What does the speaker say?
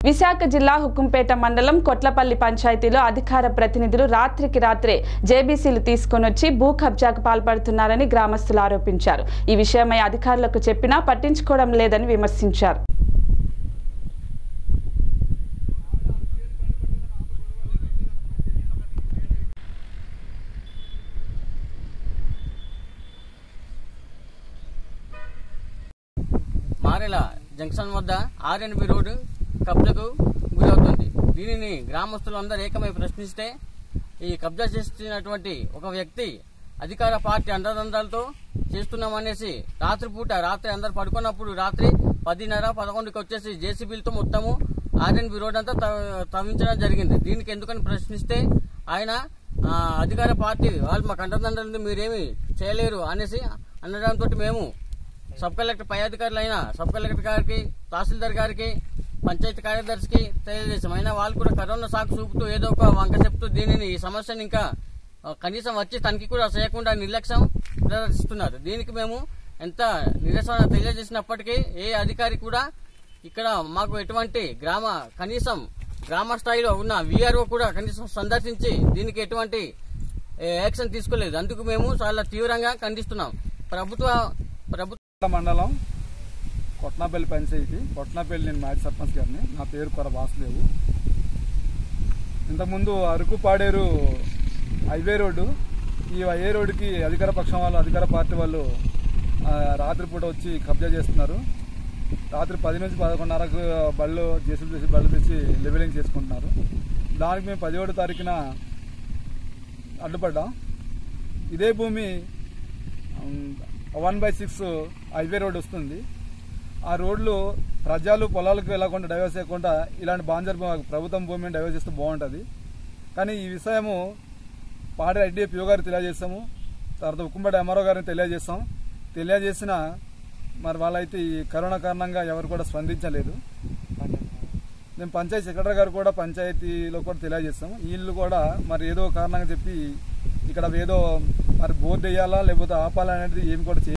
విశాఖ జిల్లా హుకుంపేట మండలం కొట్లపల్లి పంచాయతీలో అధికార ప్రతినిధులు రాత్రికి రాత్రే జేబీసీలు తీసుకొనొచ్చి భూ కబ్జాకు పాల్పడుతున్నారని గ్రామస్తులు ఆరోపించారు ఈ విషయమై అధికారులకు చెప్పినా పట్టించుకోవడం లేదని విమర్శించారు మారెల జంక్షన్ వద్ద ఆర్ఎన్బి రోడ్డు కబ్జాకు గురవుతుంది దీనిని గ్రామస్తులు అందరూ ఏకమై ప్రశ్నిస్తే ఈ కబ్జా చేస్తున్నటువంటి ఒక వ్యక్తి అధికార పార్టీ అండదండలతో చేస్తున్నామనేసి రాత్రిపూట రాత్రి అందరు పడుకున్నప్పుడు రాత్రి పదిన్నర పదకొండుకి వచ్చేసి జేసీబీలతో మొత్తము ఆర్ఎన్బి రోడ్ అంతా తవ్వ- తవ్వించడం జరిగింది దీనికి ఎందుకని ప్రశ్నిస్తే ఆయన ఆ, అధికార పార్టీ వాళ్ళు మాకు అండదండలు మీరేమి చేయలేరు అనేసి అనడంతో మేము సబ్ కలెక్టర్ పై అధికారులైన సబ్ కలెక్టర్ గారికి తహసీల్దార్ గారికి పంచాయతీ కార్యదర్శికి తెలియజేశాం అయినా వాళ్ళు కూడా కరోనా సాకు చూపుతూ ఏదో ఒక వంక చెప్తూ దీనిని ఈ సమస్యను ఇంకా ఆ, కనీసం వచ్చి తనిఖీ కూడా చేయకుండా నిర్లక్ష్యం ప్రదర్శిస్తున్నారు దీనికి మేము ఎంత నిరసన తెలియజేసినప్పటికీ ఏ అధికారి కూడా ఇక్కడ మాకు ఎటువంటి గ్రామ కనీసం గ్రామ స్థాయిలో ఉన్న విఆర్ఓ కూడా కనీసం సందర్శించి దీనికి ఎటువంటి ఏ, యాక్షన్ తీసుకోలేదు అందుకు మేము చాలా తీవ్రంగా ఖండిస్తున్నాం ప్రభుత్వ ప్రభుత్వ కొట్ల మండలం కొట్నాపల్లి పంచాయతీ కొట్నాపల్లి నేను మాజీ సర్పంచ్ గారిని నా పేరు కొర వాసుదేవు ఇంతకుముందు అరకు పాడేరు హైవే రోడ్డు ఈ హైవే రోడ్డుకి అధికార పక్షం వాళ్ళు అధికార పార్టీ వాళ్ళు ఆ, రాత్రిపూట వచ్చి కబ్జా చేస్తున్నారు రాత్రి పది నుంచి పదకొండున్నరకు బళ్ళు జేసీబీ చేసి బళ్ళు తెచ్చి లెవెలింగ్ చేసుకుంటున్నారు దానికి మేము పదిహేడు తారీఖున అడ్డుపడ్డాం ఇదే భూమి one by six highway road వస్తుంది ఆ రోడ్లు ప్రజలు పొలాలకు వెళ్లకుండా డైవర్స్ చేయకుండా ఇలాంటి బాంజర్ భూమి ప్రభుత్వం భూమిని డైవర్స్ చేస్తే బాగుంటుంది కానీ ఈ విషయము పాడి ఐడియా పిఓ గారికి తెలియజేస్తాము తర్వాత ఉక్కుంపేట ఎంఆర్ఓ గారిని తెలియజేస్తాం తెలియజేసిన మరి వాళ్ళైతే ఈ కరోనా కారణంగా ఎవరు కూడా స్పందించలేదు మేము పంచాయతీ సెక్రటరీ గారు కూడా పంచాయతీలో కూడా తెలియజేస్తాము వీళ్ళు కూడా మరి ఏదో కారణంగా చెప్పి ఇక్కడ ఏదో మరి బోర్డు వేయాలా లేకపోతే ఆపాలా అనేది ఏమి కూడా చేయ